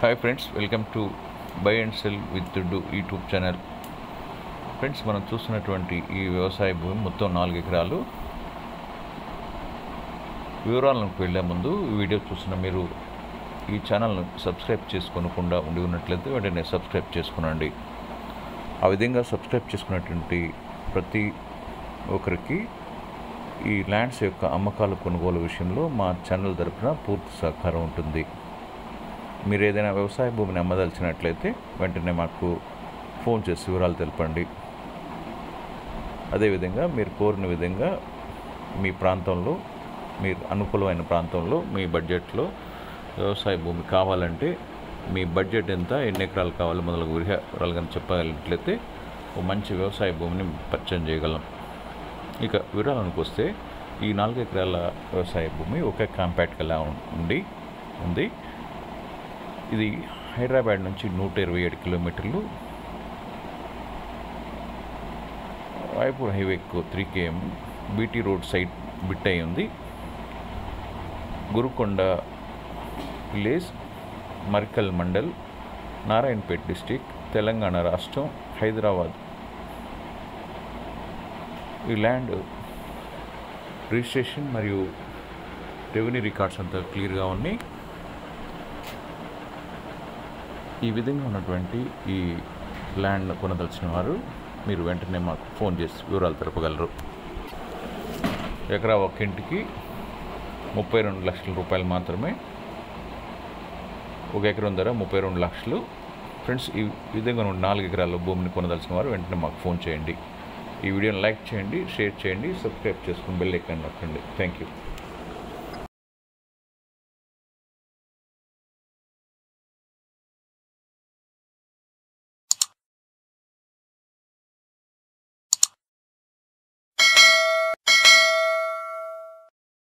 hi friends welcome to buy and sell with do YouTube channel friends మనం చూస్తున్నటువంటి ఈ వ్యవసాయ భూమి మొత్తం నాలుగు ఎకరాలు వివరాలకు వెళ్ళే ముందు ఈ వీడియో చూస్తున్న మీరు ఈ ఛానల్ను సబ్స్క్రైబ్ చేసుకోనకుండా ఉండి ఉన్నట్లయితే వెంటనే సబ్స్క్రైబ్ చేసుకునండి ఆ విధంగా సబ్స్క్రైబ్ చేసుకున్నటువంటి ప్రతి ఒక్కరికి ఈ ల్యాండ్స్ యొక్క అమ్మకాలు కొనుగోలు విషయంలో మా ఛానల్ తరపున పూర్తి సహకారం ఉంటుంది మీరు ఏదైనా వ్యవసాయ భూమిని అమ్మదలిచినట్లయితే వెంటనే మాకు ఫోన్ చేసి వివరాలు తెలపండి అదేవిధంగా మీరు కోరిన విధంగా మీ ప్రాంతంలో మీరు అనుకూలమైన ప్రాంతంలో మీ బడ్జెట్లో వ్యవసాయ భూమి కావాలంటే మీ బడ్జెట్ ఎంత ఎన్ని ఎకరాలు కావాలో మొదలగు వివరాలు కానీ చెప్పగలిగినట్లయితే ఒక మంచి వ్యవసాయ భూమిని పరిచయం చేయగలం ఇక వివరాలకు వస్తే ఈ నాలుగు ఎకరాల వ్యవసాయ భూమి ఒకే కాంపాక్ట్గా ఉండి ఉంది ఇది హైదరాబాద్ నుంచి నూట ఇరవై ఏడు కిలోమీటర్లు రాయపూర్ హైవేకు three KM BT road side bit అయి ఉంది గురుకొండ విలేజ్ మర్కల్ మండల్ నారాయణపేట్ డిస్టిక్ తెలంగాణ రాష్ట్రం హైదరాబాద్ ఈ ల్యాండ్ రిజిస్ట్రేషన్ మరియు రెవెన్యూ రికార్డ్స్ అంతా క్లియర్గా ఉన్నాయి ఈ విధంగా ఉన్నటువంటి ఈ ల్యాండ్ కొనదలిచిన వారు మీరు వెంటనే మాకు ఫోన్ చేసి వివరాలు తెలపగలరు ఎకరా ఒక్క ఇంటికి ముప్పై రెండు లక్షల రూపాయలు మాత్రమే ఒక ఎకరం ధర ముప్పై రెండు లక్షలు ఫ్రెండ్స్ ఈ విధంగా ఉన్న నాలుగు ఎకరాల భూమిని కొనదలిచిన వారు వెంటనే మాకు ఫోన్ చేయండి ఈ వీడియోని లైక్ చేయండి షేర్ చేయండి సబ్స్క్రైబ్ చేసుకుని బెల్ ఐకాన్ నొక్కండి థ్యాంక్ యూ